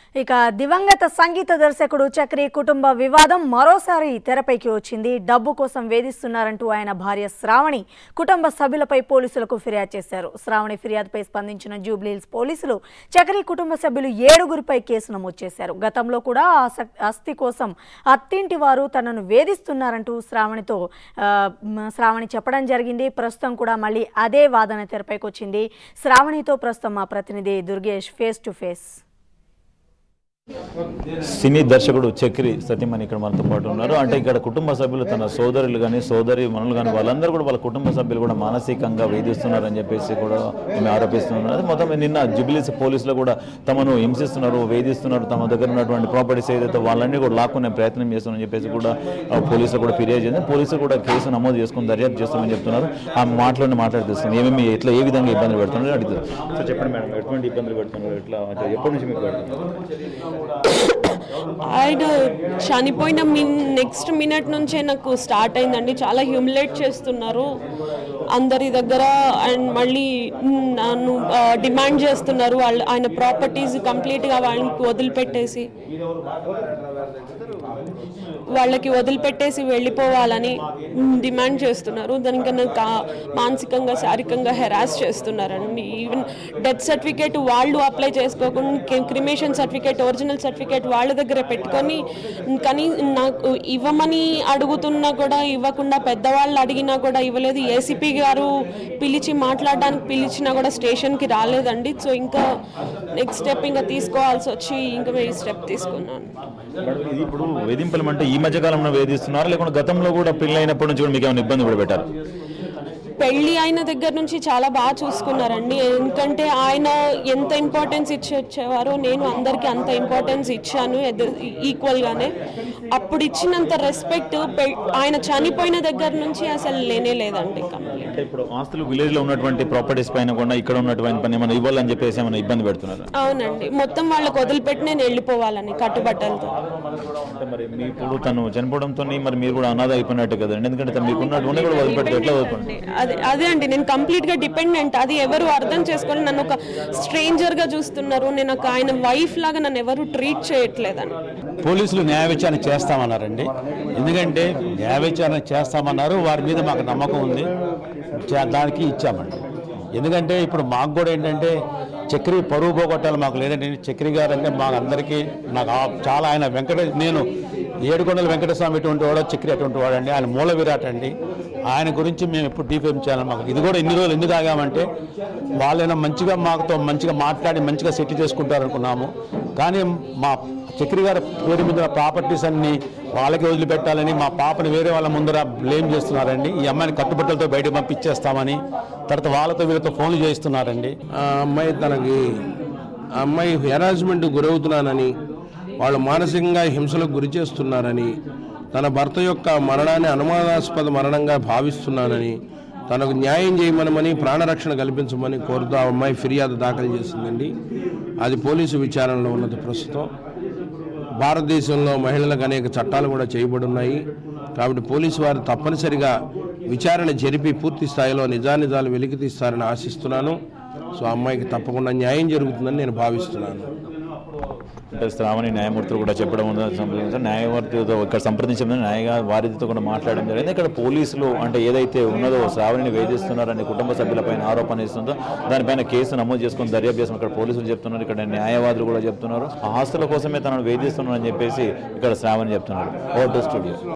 ఇక దివంగత సంగీత దర్శకుడు చక్రి కుటుంబ వివాదం మరోసారి తెరపైకి వచ్చింది డబ్బు కోసం వేధిస్తున్నారంటూ ఆయన భార్య శ్రావణి కుటుంబ సభ్యులపై పోలీసులకు ఫిర్యాదు చేశారు శ్రావణి ఫిర్యాదుపై స్పందించిన జూబ్లీహిల్స్ పోలీసులు చక్రి కుటుంబ సభ్యులు ఏడుగురిపై కేసు నమోదు చేశారు గతంలో కూడా ఆసక్- ఆస్తి కోసం అత్తింటి వారు తనను వేధిస్తున్నారంటూ శ్రావణితో ఆ, మ- శ్రావణి చెప్పడం జరిగింది ప్రస్తుతం కూడా మళ్ళీ అదే వాదన తెరపైకి వచ్చింది శ్రావణితో ప్రస్తుతం మా ప్రతినిధి దుర్గేష్ ఫేస్ టు ఫేస్ సినీ దర్శకుడు చక్రి సతీమణి ఇక్కడ మనతో పాటు ఉన్నారు అంటే ఇక్కడ కుటుంబ సభ్యులు తన సోదరులు కానీ సోదరి మనులు కానీ వాళ్ళందరూ కూడా వాళ్ళ కుటుంబ సభ్యులు కూడా మానసికంగా వేధిస్తున్నారని చెప్పేసి కూడా ఆమె ఆరోపిస్తున్నారు అది మొత్తం నిన్న జుబిలీస్ పోలీసులు కూడా తమను హింసిస్తున్నారు వేధిస్తున్నారు తమ దగ్గర ఉన్నటువంటి ప్రాపర్టీస్ ఏదైతే వాళ్ళన్నీ కూడా లాక్కునే ప్రయత్నం చేస్తున్నారని చెప్పేసి కూడా ఆ, పోలీసులు కూడా ఫిర్యాదు చేసింది పోలీసులు కూడా కేసు నమోదు చేసుకుని దర్యాప్తు చేస్తామని చెప్తున్నారు ఆ మాటలోనే మాట్లాడుతుంది ఏమేమి ఎట్లా ఏ విధంగా ఇబ్బందులు పెడుతున్నారు అడుగుతారు సో చెప్పండి మేడం ఎటువంటి ఇబ్బందులు పెడుతున్నారు ఎట్లా ఎప్పటి నుంచి మీకు పెడుతున్నారు ఆయన చనిపోయిన మిన్ నెక్స్ట్ మినిట్ నుంచే నాకు స్టార్ట్ అయిందండి చాలా హ్యూమిలేట్ చేస్తున్నారు అందరి దగ్గర అండ్ మళ్ళీ నన్ను డిమాండ్ చేస్తున్నారు వాళ్ళు ఆయన ప్రాపర్టీస్ కంప్లీట్గా వాళ్ళకి వదిలిపెట్టేసి వాళ్ళకి వదిలిపెట్టేసి వెళ్ళిపోవాలని డిమాండ్ చేస్తున్నారు దానికి నన్ను కా- మానసికంగా శారీరకంగా హెరాస్ చేస్తున్నారండి ఈవెన్ డెత్ సర్టిఫికేట్ వాళ్ళు అప్లై చేసుకోకుండా క్రిమేషన్ సర్టిఫికేట్ ఒరిజినల్ సర్టిఫికేట్ వాళ్ళ దగ్గర పెట్టుకొని కానీ నాకు ఇవ్వమని అడుగుతున్నా కూడా ఇవ్వకుండా పెద్దవాళ్ళు అడిగినా కూడా ఇవ్వలేదు ఏసీపీ గారు పిలిచి మాట్లాడడానికి పిలిచినా కూడా స్టేషన్కి రాలేదండి సో ఇంకా నెక్స్ట్ స్టెప్ ఇంకా తీసుకోవాల్సి వచ్చి ఇంకా ఈ స్టెప్ తీసుకున్నాను మేడం, ఇది ఇప్పుడు వేధింపులు అంటే ఈ మధ్య కాలంలో వేధిస్తున్నారు లేకుంటే గతంలో కూడా పెళ్లి అయినప్పటి నుంచి కూడా మీకు ఏమైనా ఇబ్బంది కూడా పెట్టారు పెళ్లి అయిన దగ్గర నుంచి చాలా బాగా చూసుకున్నారండి ఎందుకంటే ఆయన ఎంత ఇంపార్టెన్స్ ఇచ్చి వచ్చేవారో నేను అందరికీ అంత ఇంపార్టెన్స్ ఇచ్చాను ఈక్వల్గానే అప్పుడు ఇచ్చినంత రెస్పెక్ట్ ఆయన చనిపోయిన దగ్గర నుంచి అసలు లేనే లేదండి కంప్లీట్ అంటే ఇప్పుడు ఆస్తులు విలేజ్ లో ఉన్నటువంటి ప్రాపర్టీస్ పైన కూడా ఇక్కడ ఉన్నటువంటి పని ఏమైనా ఇవ్వాలని చెప్పేసి ఏమైనా ఇబ్బంది పెడుతున్నారు అవునండి మొత్తం వాళ్ళకి వదిలిపెట్టి నేను వెళ్ళిపోవాలని కట్టుబట్టలతో అంటే మరి మీ ఇప్పుడు తను చనిపోవడంతో మరి మీరు కూడా అనాథ అయిపోయినట్టు కదండి ఎందుకంటే తను మీకున్నటువంటి కూడా వదిలిపెట్టి ఎట్లా వదిలిపెట్టి అదే అదే అండి నేను కంప్లీట్ గా డిపెండెంట్ అది ఎవరు అర్థం చేసుకొని నన్ను ఒక స్ట్రేంజర్ గా చూస్తున్నారు నేను ఒక ఆయన వైఫ్ లాగా నన్ను ఎవరు ట్రీట్ చేయట్లేదండి పోలీసులు న్యాయ విచారణ చేస్తామన్నారండి ఎందుకంటే న్యాయ విచారణ చేస్తామన్నారు వారి మీద మాకు నమ్మకం ఉంది చే- దానికి ఇచ్చామండి ఎందుకంటే ఇప్పుడు మాకు కూడా ఏంటంటే చక్రి పరువు పోగొట్టాలి మాకు లేదంటే చక్రి గారు అంటే మాకు అందరికీ నాకు ఆ- చాలా ఆయన వెంకట నేను ఏడుకొండల వెంకటస్వామి ఎటువంటి వాడో చక్రి అటువంటి వాడండి ఆయన మూల విరాట్ అండి ఆయన గురించి మేము ఎప్పుడు డీఫేమ్ చేయాలి మాకు ఇది కూడా ఎన్ని రోజులు ఎందుకు ఆగామంటే వాళ్ళైనా మంచిగా మాతో మంచిగా మాట్లాడి మంచిగా సెట్ చేసుకుంటారు అనుకున్నాము కానీ మా చక్రి గారి పేరు మీద ప్రాపర్టీస్ అన్ని వాళ్ళకి వదిలిపెట్టాలని మా పాపని వేరే వాళ్ళ ముందర బ్లేమ్ చేస్తున్నారండి ఈ అమ్మాయిని కట్టుబట్టలతో బయటకు పంపించేస్తామని తర్వాత వాళ్ళతో వీళ్ళతో ఫోన్లు చేయిస్తున్నారండి ఆ అమ్మాయి తనకి ఆ అమ్మాయి హెరాస్మెంట్ గురవుతున్నానని వాళ్ళు మానసికంగా హింసలకు గురి చేస్తున్నారని తన భర్త యొక్క మరణాన్ని అనుమానాస్పద మరణంగా భావిస్తున్నానని తనకు న్యాయం చేయమనమని ప్రాణరక్షణ కల్పించమని కోరుతూ ఆ అమ్మాయి ఫిర్యాదు దాఖలు చేసిందండి అది పోలీసు విచారణలో ఉన్నది ప్రస్తుతం భారతదేశంలో మహిళలకు అనేక చట్టాలు కూడా చేయబడి ఉన్నాయి కాబట్టి పోలీసు వారు తప్పనిసరిగా విచారణ జరిపి పూర్తి స్థాయిలో నిజానిజాలు వెలికి తీస్తారని ఆశిస్తున్నాను సో ఆ అమ్మాయికి తప్పకుండా న్యాయం జరుగుతుందని నేను భావిస్తున్నాను అంటే శ్రావణి న్యాయమూర్తులు కూడా చెప్పడం ఉందని సంప్రదించారు న్యాయమూర్తితో ఇక్కడ సంప్రదించడం న్యాయ వారితో కూడా మాట్లాడడం జరిగింది ఇక్కడ పోలీసులు అంటే ఏదైతే ఉన్నదో శ్రావణిని వేధిస్తున్నారని కుటుంబ సభ్యులపైన ఆరోపణ ఇస్తుందో దానిపైన కేసు నమోదు చేసుకుని దర్యాప్తు చేసుకుని ఇక్కడ పోలీసులు చెప్తున్నారు ఇక్కడ న్యాయవాదులు కూడా చెప్తున్నారు ఆ ఆస్తుల కోసమే తనను వేధిస్తున్నారని చెప్పేసి ఇక్కడ శ్రావణి చెప్తున్నారు ఓటు స్టూడియో